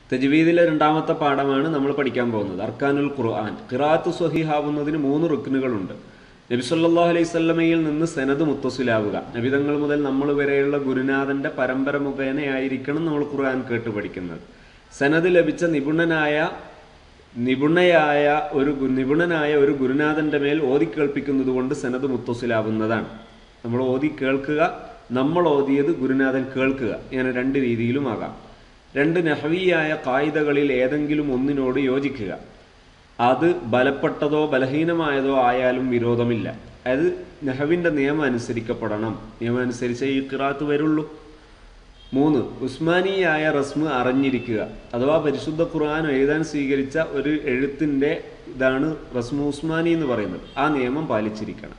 തജ്വീദിലെ രണ്ടാമത്തെ പാഠമാണ് നമ്മൾ പഠിക്കാൻ പോകുന്നത് അർക്കാനുൽ ഖുർആൻ ഖിറാത്ത് സ്വഹീഹാവുന്നതിന് മൂന്ന് റുക്നുകളുണ്ട് നബി സല്ലല്ലാഹു അലൈഹി സ്വല്ലമയിൽ നിന്ന് സെനത് മുത്തസിലാവുക നബിതങ്ങൾ മുതൽ നമ്മൾ വരെയുള്ള ഗുരുനാഥന്റെ പരമ്പര മുഖേനയായിരിക്കണം നമ്മൾ ഖുർആൻ കേട്ട് പഠിക്കുന്നത് സെനത് ലഭിച്ച നിപുണനായ നിപുണയായ ഒരു ഗു- നിപുണനായ ഒരു ഗുരുനാഥന്റെ മേൽ ഓതി കേൾപ്പിക്കുന്നത് കൊണ്ട് സെനത് മുത്തസിലാവുന്നതാണ് നമ്മൾ ഓതി കേൾക്കുക നമ്മൾ ഓതിയത് ഗുരുനാഥൻ കേൾക്കുക ഇങ്ങനെ രണ്ട് രീതിയിലുമാകാം രണ്ട് നഹവിയായ കായികകളിൽ ഏതെങ്കിലും ഒന്നിനോട് യോജിക്കുക അത് ബലപ്പെട്ടതോ ബലഹീനമായതോ ആയാലും വിരോധമില്ല അതായത് നെഹവിന്റെ നിയമം അനുസരിക്കപ്പെടണം നിയമം അനുസരിച്ചേ ഈ ഖിറാത്ത് വരുള്ളൂ മൂന്ന് ഉസ്മാനിയായ റസ്മ് അറിഞ്ഞിരിക്കുക അഥവാ പരിശുദ്ധ ഖുർആൻ എഴുതാൻ സ്വീകരിച്ച ഒരു എഴുത്തിന്റെ ഇതാണ് റസ്മു ഉസ്മാനി എന്ന് പറയുന്നത് ആ നിയമം പാലിച്ചിരിക്കണം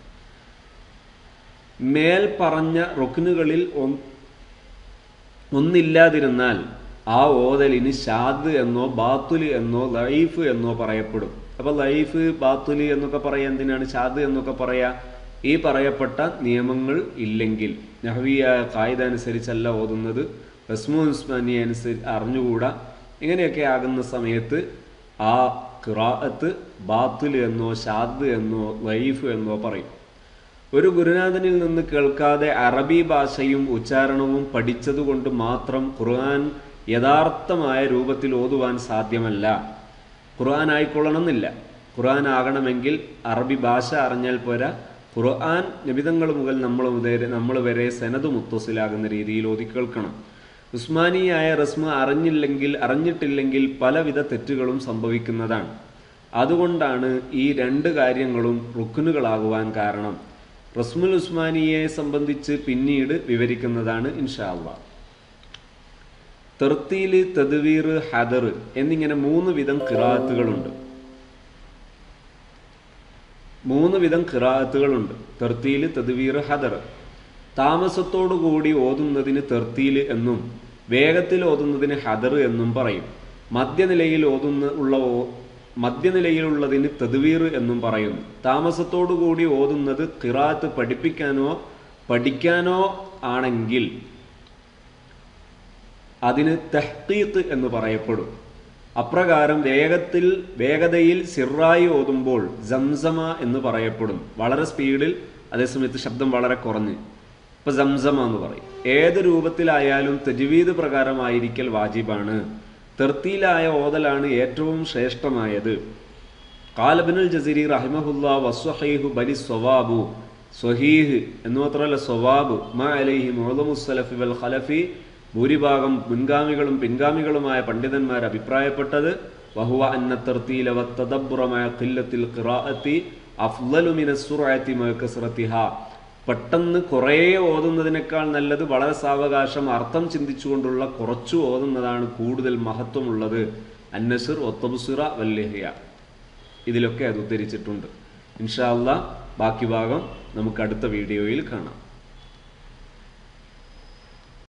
മേൽ പറഞ്ഞ റുക്നുകളിൽ ഒന്ന് ഒന്നില്ലാതിരുന്നാൽ ആ ഓതലിന് ഷാദ് എന്നോ ബാത്തുല് എന്നോ ലൈഫ് എന്നോ പറയപ്പെടും അപ്പൊ ലൈഫ് ബാത്തുല് എന്നൊക്കെ പറയാ എന്തിനാണ് ഷാദ് എന്നൊക്കെ പറയാ ഈ പറയപ്പെട്ട നിയമങ്ങൾ ഇല്ലെങ്കിൽ നഹവിയായ കായിക അനുസരിച്ചല്ല ഓതുന്നത് റസ്മു ഉസ്മാനി അനുസരിച്ച് അറിഞ്ഞുകൂടാ ഇങ്ങനെയൊക്കെ ആകുന്ന സമയത്ത് ആ ഖിറാഅത്ത് ബാത്തുല് എന്നോ ഷാദ് എന്നോ ലൈഫ് എന്നോ പറയും ഒരു ഗുരുനാഥനിൽ നിന്ന് കേൾക്കാതെ അറബി ഭാഷയും ഉച്ചാരണവും പഠിച്ചതുകൊണ്ട് മാത്രം ഖുർആൻ യഥാർത്ഥമായ രൂപത്തിൽ ഓതുവാൻ സാധ്യമല്ല ഖുർആൻ ആയിക്കൊള്ളണമെന്നില്ല ഖുർആൻ ആകണമെങ്കിൽ അറബി ഭാഷ അറിഞ്ഞാൽ പോരാ ഖുർആൻ നിബിതങ്ങൾ മുതൽ നമ്മൾ മുതൽ നമ്മൾ വരെ സെനത് മുത്തസിലാകുന്ന രീതിയിൽ ഓതി കേൾക്കണം ഉസ്മാനിയായ റസ്മ അറിഞ്ഞില്ലെങ്കിൽ അറിഞ്ഞിട്ടില്ലെങ്കിൽ പലവിധ തെറ്റുകളും സംഭവിക്കുന്നതാണ് അതുകൊണ്ടാണ് ഈ രണ്ട് കാര്യങ്ങളും റുക്കുനുകളാകുവാൻ കാരണം റസ്മുൽ ഉസ്മാനിയെ സംബന്ധിച്ച് പിന്നീട് വിവരിക്കുന്നതാണ് ഇൻഷാ അള്ളാഹ് തെർത്തീല് തദ്വീർ ഹദർ എന്നിങ്ങനെ മൂന്ന് വിധം ഖിറാത്തുകളുണ്ട് മൂന്ന് വിധം ഖിറാത്തുകളുണ്ട് തെർത്തീല് തദ്വീർ ഹദർ താമസത്തോടു കൂടി ഓതുന്നതിന് തെർത്തീല് എന്നും വേഗത്തിൽ ഓതുന്നതിന് ഹദർ എന്നും പറയും മധ്യനിലയിൽ ഓതുന്ന ഉള്ള ഓ- മധ്യനിലയിലുള്ളതിന് തദ്വീർ എന്നും പറയുന്നു താമസത്തോടു കൂടി ഓതുന്നത് ഖിറാത്ത് പഠിപ്പിക്കാനോ പഠിക്കാനോ ആണെങ്കിൽ അതിന് തെഹ്ഖീത്ത് എന്ന് പറയപ്പെടും അപ്രകാരം വേഗത്തിൽ വേഗതയിൽ സിറായി ഓതുമ്പോൾ സംസമ എന്ന് പറയപ്പെടും വളരെ സ്പീഡിൽ അതേസമയത്ത് ശബ്ദം വളരെ കുറഞ്ഞ് ഇപ്പൊ സംസമ എന്ന് പറയും ഏത് രൂപത്തിലായാലും തജ്വീദ് പ്രകാരമായിരിക്കൽ വാജിബാണ് തെർത്തിയിലായ ഓതലാണ് ഏറ്റവും ശ്രേഷ്ഠമായത് കാലബിനുൽ ജസീരി റഹിമഹുല്ല വസ്വഹൈഹു ബലി സ്വവാബു സ്വഹീഹ് എന്ന് മാത്രമല്ല സ്വവാബ് മാ അലൈഹി മുഹമ്മദ് വൽ ഖലഫി ഭൂരിഭാഗം മുൻഗാമികളും പിൻഗാമികളുമായ പണ്ഡിതന്മാർ അഭിപ്രായപ്പെട്ടത് വഹുവ അന്ന തർത്തീല വത്തദബ്ബുറമായ ഖില്ലത്തിൽ ഖിറാഅത്തി അഫ്ളലു മിന സുറഅത്തി മഅ കസ്റത്തിഹ പെട്ടെന്ന് കുറേ ഓതുന്നതിനേക്കാൾ നല്ലത് വളരെ സാവകാശം അർത്ഥം ചിന്തിച്ചുകൊണ്ടുള്ള കുറച്ചു ഓതുന്നതാണ് കൂടുതൽ മഹത്വമുള്ളത് അന്നസിർ ഒത്തബുസിറ വല്യഹ്യ ഇതിലൊക്കെ അത് ഉദ്ധരിച്ചിട്ടുണ്ട് ഇൻഷാ അല്ലാ ബാക്കി ഭാഗം നമുക്ക് അടുത്ത വീഡിയോയിൽ കാണാം